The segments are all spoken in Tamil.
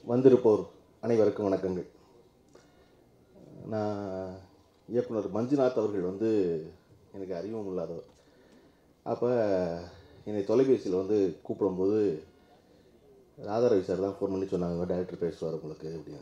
வந்திருப்போர் அனைவருக்கும் வணக்கங்கள் நான் இயக்குனர் மஞ்சுநாத் அவர்கள் வந்து எனக்கு அறிமுகம் இல்லாதவர் அப்போ என்னை தொலைபேசியில் வந்து கூப்பிடும்போது ராதாரவி சார் தான் ஃபோன் பண்ணி சொன்னாங்க டேரக்டர் பேசுவார் உங்களுக்கு அப்படின்னு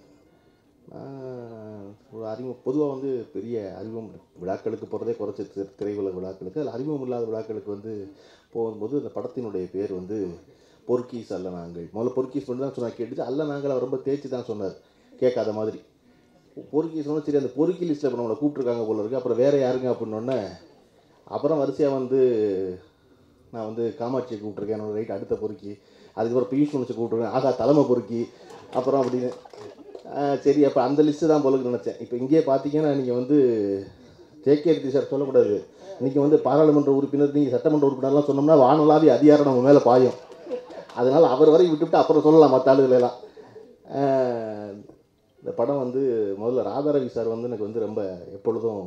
நான் ஒரு அறிமுகம் பொதுவாக வந்து பெரிய அறிமுகம் விழாக்களுக்கு போகிறதே குறைச்சி திரை- திரையுலக விழாக்களுக்கு அதில் அறிமுகம் இல்லாத விழாக்களுக்கு வந்து போகும்போது அந்த படத்தினுடைய பேர் வந்து பொற்கீஸ் அல்ல நாங்கள் முதல்ல பொற்கீஸ் மட்டும் தான் சொன்னாங்க கேட்டுச்சு அல்ல நாங்கள் அவர் ரொம்ப தேய்ச்சி தான் சொன்னார் கேட்காத மாதிரி பொறுக்கி சொன்னா சரி அந்த பொறுக்கி லிஸ்ட்டில் இப்போ நம்மளை கூப்பிட்ருக்காங்க போல இருக்கு அப்புறம் வேறு யாருங்க அப்படின்னோடனே அப்புறம் வரிசையாக வந்து நான் வந்து காமாட்சியை கூப்பிட்ருக்கேன் என்னோட ரைட் அடுத்த பொறுக்கி அதுக்கப்புறம் பியூஷ் மனுச்சு கூப்பிட்ருக்கேன் ஆகா தலைமை பொறுக்கி அப்புறம் அப்படின்னு ஆ, சரி அப்போ அந்த லிஸ்ட்டு தான் போலுக்கு நினச்சேன் இப்போ இங்கேயே பார்த்தீங்கன்னா நீங்கள் வந்து ஜேகேர்த்தி சார் சொல்லக்கூடாது இன்றைக்கி வந்து பாராளுமன்ற உறுப்பினர் நீங்கள் சட்டமன்ற உறுப்பினர்லாம் சொன்னோம்னா வானலாவி அதிகாரம் நம்ம மேலே பாயும் அதனால் அவர் வரை விட்டுவிட்டு அப்புறம் சொல்லலாம் மற்ற ஆளுகளெல்லாம் ஆஹ் இந்த படம் வந்து முதல்ல ராதாரவி சார் வந்து எனக்கு வந்து ரொம்ப எப்பொழுதும்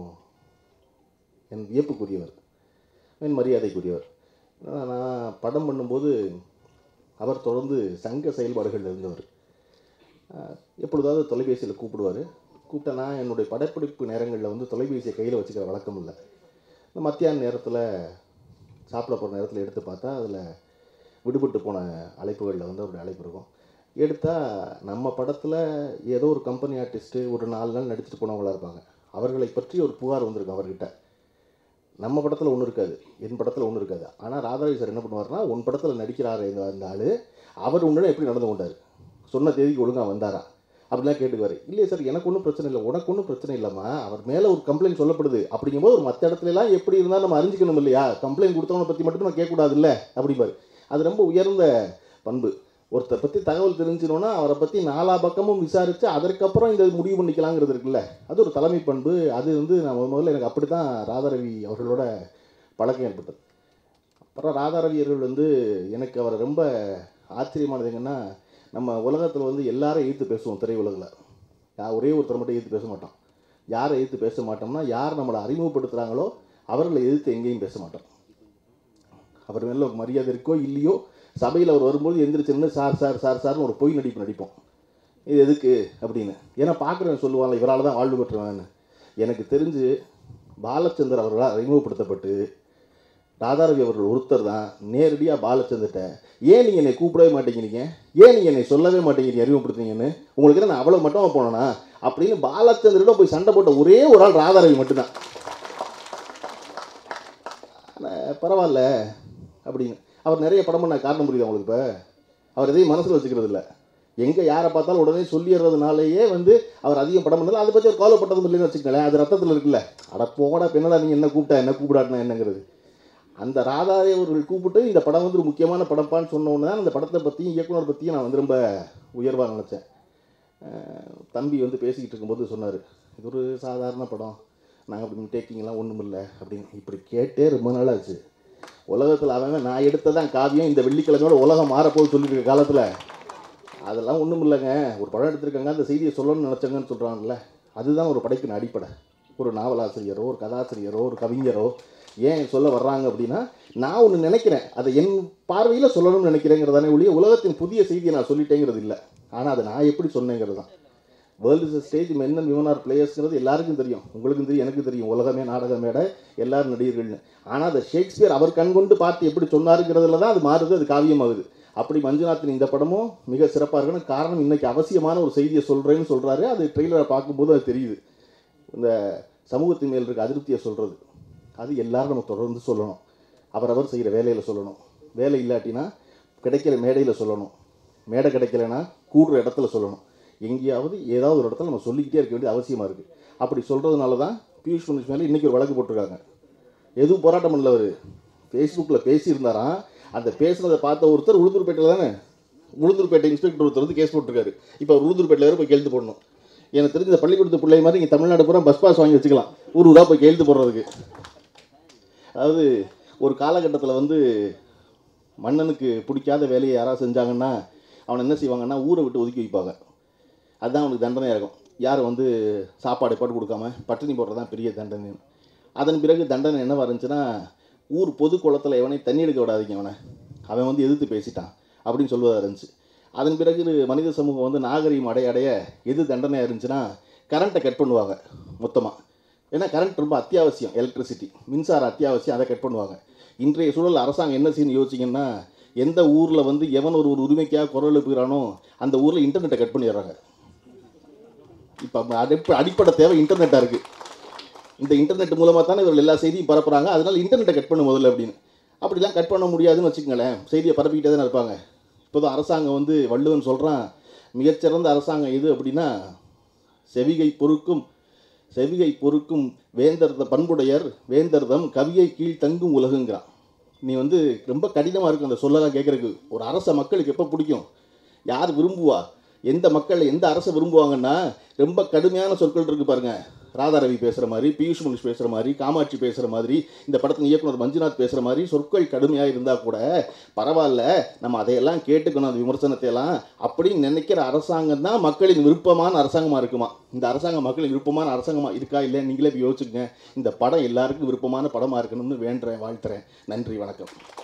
என் வியப்புக்குரியவர் என் மரியாதைக்குரியவர் ஏன்னா நான் படம் பண்ணும்போது அவர் தொடர்ந்து சங்க செயல்பாடுகளில் இருந்தவர் ஆஹ் எப்பொழுதாவது தொலைபேசியில் கூப்பிடுவார் கூப்பிட்டா நான் என்னுடைய படப்பிடிப்பு நேரங்களில் வந்து தொலைபேசியை கையில் வச்சுக்கிற வழக்கம் இல்லை இந்த மத்தியான நேரத்தில் சாப்பிட போகிற நேரத்தில் எடுத்து பார்த்தா அதில் விடுபட்டு போன அழைப்புகளில் வந்து அப்படி அழைப்பு இருக்கும் எடுத்தால் நம்ம படத்தில் ஏதோ ஒரு கம்பெனி ஆர்டிஸ்ட்டு ஒரு நாலு நாள் நடிச்சுட்டு போனவங்களா இருப்பாங்க அவர்களை பற்றி ஒரு புகார் வந்திருக்கும் அவர்கிட்ட நம்ம படத்தில் ஒன்றும் இருக்காது என் படத்தில் ஒன்றும் இருக்காது ஆனால் ராதாரவி சார் என்ன பண்ணுவார்னா உன் படத்தில் நடிக்கிறாரு இந்த அந்த ஆள் அவர் உன்னிடம் எப்படி நடந்து கொண்டார் சொன்ன தேதிக்கு ஒழுங்காக வந்தாரா அப்படிலாம் கேட்டுக்குவார் இல்லையே சார் எனக்கு ஒன்றும் பிரச்சனை இல்லை உனக்கு ஒன்றும் பிரச்சனை இல்லைம்மா அவர் மேலே ஒரு கம்ப்ளைண்ட் சொல்லப்படுது அப்படிங்கும்போது ஒரு மற்ற இடத்துலலாம் எப்படி இருந்தால் நம்ம அறிஞ்சிக்கணும் இல்லையா கம்ப்ளைண்ட் கொடுத்தவனை பற்றி மட்டும் நம்ம கேட்கக்கூடாதுல்ல அப்படிம்பாரு அது ரொம்ப உயர்ந்த பண்பு ஒருத்தரை பற்றி தகவல் தெரிஞ்சினோன்னா அவரை பற்றி நாலா பக்கமும் விசாரித்து அதற்கப்புறம் இந்த முடிவு பண்ணிக்கலாங்கிறது இருக்குல்ல அது ஒரு தலைமை பண்பு அது வந்து நான் முத முதல்ல எனக்கு அப்படி தான் ராதாரவி அவர்களோட பழக்கம் ஏற்பட்டது அப்புறம் ராதாரவி அவர்கள் வந்து எனக்கு அவரை ரொம்ப ஆச்சரியமானது என்னன்னா நம்ம உலகத்தில் வந்து எல்லாரும் எதிர்த்து பேசுவோம் திரையுலகில் யா ஒரே ஒருத்தர் மட்டும் எதிர்த்து பேச மாட்டோம் யாரை எதிர்த்து பேச மாட்டோம்னா யார் நம்மளை அறிமுகப்படுத்துகிறாங்களோ அவர்களை எதிர்த்து எங்கேயும் பேச மாட்டோம் அவர் மேலே ஒரு மரியாதை இருக்கோ இல்லையோ சபையில் அவர் வரும்போது எந்திரிச்சு நின்று சார் சார் சார் சார்னு ஒரு பொய் நடிப்பு நடிப்போம் இது எதுக்கு அப்படின்னு ஏன்னா பார்க்குறவன் சொல்லுவாங்க இவரால் தான் வாழ்வு பெற்றவன் எனக்கு தெரிஞ்சு பாலச்சந்தர் அவர்களால் அறிமுகப்படுத்தப்பட்டு ராதாரவி அவர்கள் ஒருத்தர் தான் நேரடியாக பாலச்சந்தர்கிட்ட ஏன் நீங்கள் என்னை கூப்பிடவே மாட்டேங்கிறீங்க ஏன் நீங்கள் என்னை சொல்லவே மாட்டேங்கிறீங்க அறிமுகப்படுத்துறீங்கன்னு உங்களுக்கு என்ன நான் அவ்வளோ மட்டும் போனேனா அப்படின்னு பாலச்சந்தரிடம் போய் சண்டை போட்ட ஒரே ஒரு ஆள் ராதாரவி மட்டும்தான் ஆனால் பரவாயில்ல அப்படின்னு அவர் நிறைய படம் பண்ண காரணம் புரியுது அவங்களுக்கு இப்போ அவர் எதையும் மனசில் வச்சுக்கிறது இல்லை எங்கே யாரை பார்த்தாலும் உடனே சொல்லிடுறதுனாலேயே வந்து அவர் அதிகம் படம் பண்ணல அதை பற்றி ஒரு கவலைப்பட்டதும் இல்லைன்னு வச்சுக்கங்களேன் அது ரத்தத்தில் இருக்குல்ல அட போடா பெண்ணடா நீங்கள் என்ன கூப்பிட்டா என்ன கூப்பிடாட்டினா என்னங்கிறது அந்த ராதாரே அவர்கள் கூப்பிட்டு இந்த படம் வந்து ஒரு முக்கியமான படப்பான்னு சொன்ன உடனே தான் அந்த படத்தை பற்றியும் இயக்குனர் பற்றியும் நான் வந்து ரொம்ப உயர்வாக நினச்சேன் அஹ் தம்பி வந்து பேசிக்கிட்டு இருக்கும்போது சொன்னார் இது ஒரு சாதாரண படம் நாங்கள் அப்படி டேக்கிங்லாம் ஒன்றும் இல்லை அப்படின்னு இப்படி கேட்டே ரொம்ப நாள் ஆச்சு உலகத்தில் அவன் நான் எடுத்ததான் காவியம் இந்த வெள்ளிக்கிழமையோட உலகம் மாறப்போகுது சொல்லிட்டு இருக்க காலத்தில் அதெல்லாம் ஒன்றும் இல்லைங்க ஒரு படம் எடுத்திருக்காங்க அந்த செய்தியை சொல்லணும்னு நினச்சாங்கன்னு சொல்கிறாங்கல்ல அதுதான் ஒரு படைப்பின் அடிப்படை ஒரு நாவலாசிரியரோ ஒரு கதாசிரியரோ ஒரு கவிஞரோ ஏன் சொல்ல வர்றாங்க அப்படின்னா நான் ஒன்று நினைக்கிறேன் அதை என் பார்வையில் சொல்லணும்னு நினைக்கிறேங்கிறதானே ஒழிய உலகத்தின் புதிய செய்தியை நான் சொல்லிட்டேங்கிறது இல்லை ஆனால் அதை நான் எப்படி சொன்னேங்கிறது தான் world is stage men and women are பிளேயர்ஸ்ங்கிறது எல்லாருக்கும் தெரியும் உங்களுக்கும் தெரியும் எனக்கு தெரியும் உலகமே நாடக மேடை எல்லாரும் நடிகர்கள்னு ஆனால் அதை ஷேக்ஸ்பியர் அவர் கண்கொண்டு பார்த்து எப்படி சொன்னாருங்கிறதுல தான் அது மாறுது அது காவியமாகுது அப்படி மஞ்சுநாத்தின் இந்த படமும் மிக சிறப்பாக இருக்கணும் காரணம் இன்னைக்கு அவசியமான ஒரு செய்தியை சொல்கிறேன்னு சொல்கிறாரு அது ட்ரெய்லரை பார்க்கும்போது அது தெரியுது இந்த சமூகத்தின் மேல் இருக்க அதிருப்தியை சொல்கிறது அது எல்லாரும் நம்ம தொடர்ந்து சொல்லணும் அவரவர் செய்கிற வேலையில் சொல்லணும் வேலை இல்லாட்டினா கிடைக்கிற மேடையில் சொல்லணும் மேடை கிடைக்கலனா கூடுற இடத்துல சொல்லணும் எங்கேயாவது ஏதாவது ஒரு இடத்துல நம்ம சொல்லிக்கிட்டே இருக்க வேண்டியது அவசியமாக இருக்குது அப்படி சொல்கிறதுனால தான் பியூஷ் மனுஷ் மேலே இன்றைக்கி ஒரு வழக்கு போட்டிருக்காங்க எதுவும் போராட்டம் பண்ணல அவர் ஃபேஸ்புக்கில் பேசியிருந்தாராம் அந்த பேசுனதை பார்த்த ஒருத்தர் உளுந்தூர்பேட்டையில் தானே உளுந்தூர்பேட்டை இன்ஸ்பெக்டர் ஒருத்தர் வந்து கேஸ் போட்டிருக்காரு இப்போ அவர் உளுந்தூர்பேட்டையில் வேறு போய் கையெழுத்து போடணும் எனக்கு தெரிஞ்ச இந்த பள்ளிக்கூடத்து பிள்ளை மாதிரி இங்கே தமிழ்நாடு பூரா பஸ் பாஸ் வாங்கி வச்சுக்கலாம் ஊர் ஊராக போய் கையெழுத்து போடுறதுக்கு அதாவது ஒரு காலகட்டத்தில் வந்து மன்னனுக்கு பிடிக்காத வேலையை யாராவது செஞ்சாங்கன்னா அவனை என்ன செய்வாங்கன்னா ஊரை விட்டு ஒதுக்கி வைப்பாங்க அதுதான் அவனுக்கு தண்டனையாக இருக்கும் யார் வந்து சாப்பாடு பாட்டு கொடுக்காம பட்டினி போடுறது தான் பெரிய தண்டனை அதன் பிறகு தண்டனை என்னவா இருந்துச்சுன்னா ஊர் பொது குளத்தில் எவனையும் தண்ணி எடுக்க விடாதீங்க அவனை அவன் வந்து எதிர்த்து பேசிட்டான் அப்படின்னு சொல்வதாக இருந்துச்சு அதன் பிறகு மனித சமூகம் வந்து நாகரிகம் அடைய அடைய எது தண்டனையாக இருந்துச்சுன்னா கரண்ட்டை கட் பண்ணுவாங்க மொத்தமாக ஏன்னா கரண்ட் ரொம்ப அத்தியாவசியம் எலக்ட்ரிசிட்டி மின்சாரம் அத்தியாவசியம் அதை கட் பண்ணுவாங்க இன்றைய சூழல் அரசாங்கம் என்ன செய்யணும் யோசிச்சிங்கன்னா எந்த ஊரில் வந்து எவன் ஒரு ஒரு உரிமைக்காக குரல் எழுப்புகிறானோ அந்த ஊரில் இன்டர்நெட்டை கட் பண்ணிடுறாங்க இப்போ அடிப்ப அடிப்படை தேவை இன்டர்நெட்டாக இருக்குது இந்த இன்டர்நெட் மூலமாக தானே இவர்கள் எல்லா செய்தியும் பரப்புகிறாங்க அதனால் இன்டர்நெட்டை கட் பண்ண முதல்ல அப்படின்னு அப்படிலாம் கட் பண்ண முடியாதுன்னு வச்சுக்கோங்களேன் செய்தியை பரப்பிக்கிட்டே தான் இருப்பாங்க இப்போதான் அரசாங்கம் வந்து வள்ளுவன் சொல்கிறான் மிகச்சிறந்த அரசாங்கம் எது அப்படின்னா செவிகை பொறுக்கும் செவிகை பொறுக்கும் வேந்தர்த பண்புடையர் வேந்தர்தம் கவியை கீழ் தங்கும் உலகுங்கிறான் நீ வந்து ரொம்ப கடினமாக இருக்கும் அந்த சொல்லலாம் கேட்குறதுக்கு ஒரு அரச மக்களுக்கு எப்போ பிடிக்கும் யார் விரும்புவா எந்த மக்கள் எந்த அரசை விரும்புவாங்கன்னா ரொம்ப கடுமையான சொற்கள் இருக்கு பாருங்க ராதாரவி பேசுகிற மாதிரி பியூஷ் முனிஷ் பேசுகிற மாதிரி காமாட்சி பேசுகிற மாதிரி இந்த படத்தின் இயக்குனர் மஞ்சுநாத் பேசுகிற மாதிரி சொற்கள் கடுமையாக இருந்தால் கூட பரவாயில்ல நம்ம அதையெல்லாம் கேட்டுக்கணும் அந்த விமர்சனத்தை எல்லாம் அப்படின்னு நினைக்கிற அரசாங்கம் தான் மக்களின் விருப்பமான அரசாங்கமாக இருக்குமா இந்த அரசாங்கம் மக்களின் விருப்பமான அரசாங்கமாக இருக்கா இல்லை நீங்களே போய் யோசிச்சுக்கங்க இந்த படம் எல்லாருக்கும் விருப்பமான படமாக இருக்கணும்னு வேண்டுறேன் வாழ்த்துறேன் நன்றி வணக்கம்